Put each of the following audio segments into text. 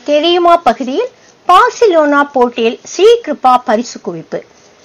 தெரியுமா பகுதியில் பார்சிலோனா போட்டியில் ஸ்ரீ கிருபா பரிசு குவிப்பு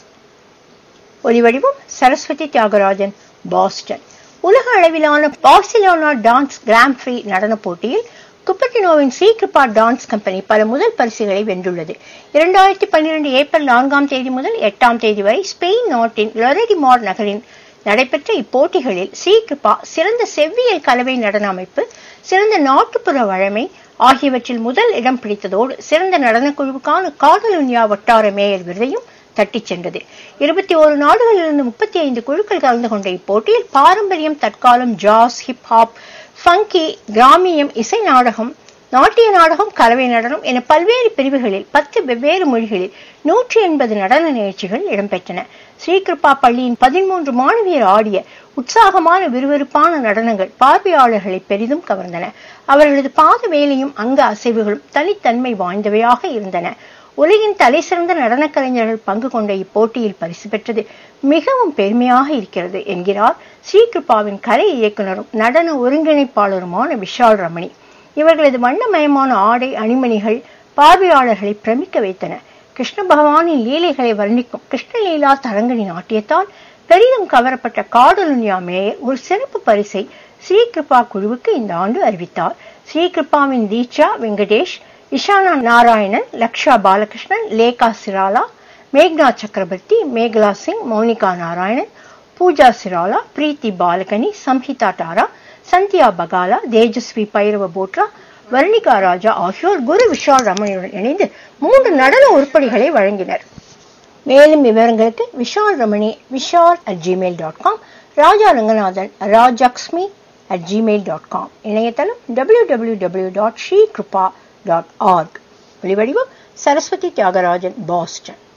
ஒலிவடிவம் சரஸ்வதி தியாகராஜன் பாஸ்டன் உலக அளவிலான பார்சிலோனா டான்ஸ் கிராண்ட் ஃப்ரீ நடன போட்டியில் குப்பட்டினோவின் ஸ்ரீ கிருபா டான்ஸ் கம்பெனி பல முதல் பரிசுகளை வென்றுள்ளது இரண்டாயிரத்தி பன்னிரண்டு ஏப்ரல் நான்காம் தேதி முதல் எட்டாம் தேதி வரை ஸ்பெயின் நாட்டின் லொரடிமார் நகரின் நடைபெற்ற இப்போட்டிகளில் ஸ்ரீ கிருபா சிறந்த செவ்வியல் கலவை நடன அமைப்பு சிறந்த நாட்டுப்புற வழமை ஆகியவற்றில் முதல் இடம் பிடித்ததோடு சிறந்த நடனக் குழுவுக்கான காதலுன்யா வட்டார மேயர் விருதையும் தட்டிச் சென்றது இருபத்தி ஓரு நாடுகளிலிருந்து முப்பத்தி ஐந்து குழுக்கள் கலந்து கொண்ட இப்போட்டியில் பாரம்பரியம் தற்காலம் ஜாஸ் ஹிப் ஹாப் ஃபங்கி கிராமியம் இசை நாடகம் நாட்டிய நாடகம் கலவை நடனம் என பல்வேறு பிரிவுகளில் பத்து வெவ்வேறு மொழிகளில் நூற்றி எண்பது நடன நிகழ்ச்சிகள் இடம்பெற்றன ஸ்ரீகிருப்பா பள்ளியின் பதிமூன்று மாணவியர் ஆடிய உற்சாகமான விறுவிறுப்பான நடனங்கள் பார்வையாளர்களை பெரிதும் கவர்ந்தன அவர்களது பாத வேலையும் அங்க அசைவுகளும் தனித்தன்மை வாய்ந்தவையாக இருந்தன உலகின் தலைசிறந்த நடனக் கலைஞர்கள் பங்கு கொண்ட இப்போட்டியில் பரிசு பெற்றது மிகவும் பெருமையாக இருக்கிறது என்கிறார் ஸ்ரீகிருப்பாவின் கலை இயக்குனரும் நடன ஒருங்கிணைப்பாளருமான விஷால் ரமணி இவர்களது வண்ணமயமான ஆடை அணிமணிகள் பார்வையாளர்களை பிரமிக்க வைத்தன கிருஷ்ண பகவானின் லீலைகளை வர்ணிக்கும் கிருஷ்ணலீலா தரங்கணி நாட்டியத்தால் பெரிதும் கவரப்பட்ட காடலுன்யா மேயர் ஒரு சிறப்பு பரிசை ஸ்ரீகிருபா குழுவுக்கு இந்த ஆண்டு அறிவித்தார் ஸ்ரீகிருபாவின் தீட்சா வெங்கடேஷ் இஷானா நாராயணன் லக்ஷா பாலகிருஷ்ணன் லேகா சிராலா மேக்னா சக்கரவர்த்தி மேகலா சிங் மௌனிகா நாராயணன் பூஜா சிராலா பிரீத்தி பாலகனி சம்ஹிதா டாரா சந்தியா பகாலா தேஜஸ்வி பைரவ போட்ரா வர்ணிகா ராஜா ஆகியோர் குரு விஷால் ரமணியுடன் இணைந்து மூன்று நடன உருப்படிகளை வழங்கினர் மேலும் விவரங்களுக்கு Vishal Ramani Vishal at Gmail dot com Raja Ranganathan Rajalakshmi at Gmail dot com இணையதளம் W W W dot Sri Kripa dot org ஒளிவடிவம் சரஸ்வதி தியாகராஜன் பாஸ்டன்